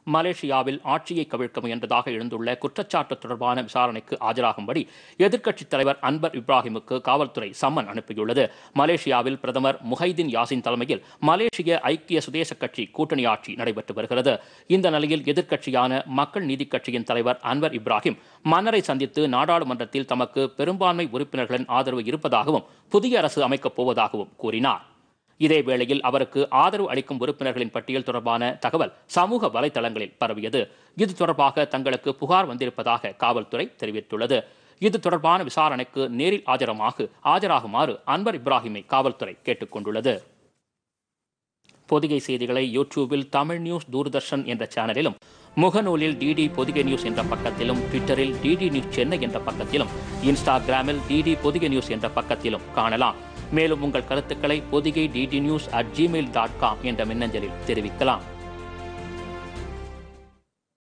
மலேசியாவில் ஆட்சியை கவிழ்க்க முயன்றதாக எழுந்துள்ள குற்றச்சாட்டு தொடர்பான விசாரணைக்கு ஆஜராகும்படி எதிர்க்கட்சித் தலைவர் அன்வர் இப்ராஹிமுக்கு காவல்துறை சம்மன் அனுப்பியுள்ளது மலேசியாவில் பிரதமர் முஹைதீன் யாசின் தலைமையில் மலேசிய ஐக்கிய சுதேச கட்சி கூட்டணி ஆட்சி நடைபெற்று வருகிறது இந்த நிலையில் எதிர்க்கட்சியான மக்கள் நீதிக் கட்சியின் தலைவர் அன்வர் இப்ராஹிம் மன்னரை சந்தித்து நாடாளுமன்றத்தில் தமக்கு பெரும்பான்மை உறுப்பினர்களின் ஆதரவு இருப்பதாகவும் புதிய அரசு அமைக்கப் போவதாகவும் கூறினார் இதே வேளையில் அவருக்கு ஆதரவு அளிக்கும் உறுப்பினர்களின் பட்டியல் தொடர்பான தகவல் சமூக வலைதளங்களில் பரவியது இது தொடர்பாக தங்களுக்கு புகார் வந்திருப்பதாக காவல்துறை தெரிவித்துள்ளது இது தொடர்பான விசாரணைக்கு நேரில் ஆஜரமாக ஆஜராகுமாறு அன்வர் இப்ராஹிமை காவல்துறை கேட்டுக்கொண்டுள்ளது பொதிகை செய்திகளை யூடியூபில் தமிழ் நியூஸ் தூர்தர்ஷன் என்ற சேனலிலும் முகநூலில் டிடி பொதிகை நியூஸ் என்ற பக்கத்திலும் ட்விட்டரில் டிடி நியூஸ் சென்னை என்ற பக்கத்திலும் இன்ஸ்டாகிராமில் டிடி பொதிகை நியூஸ் என்ற பக்கத்திலும் காணலாம் மேலும் உங்கள் கருத்துக்களை Podhigai DD news at Gmail dot com என்ற மின்னஞ்சலில் தெரிவிக்கலாம்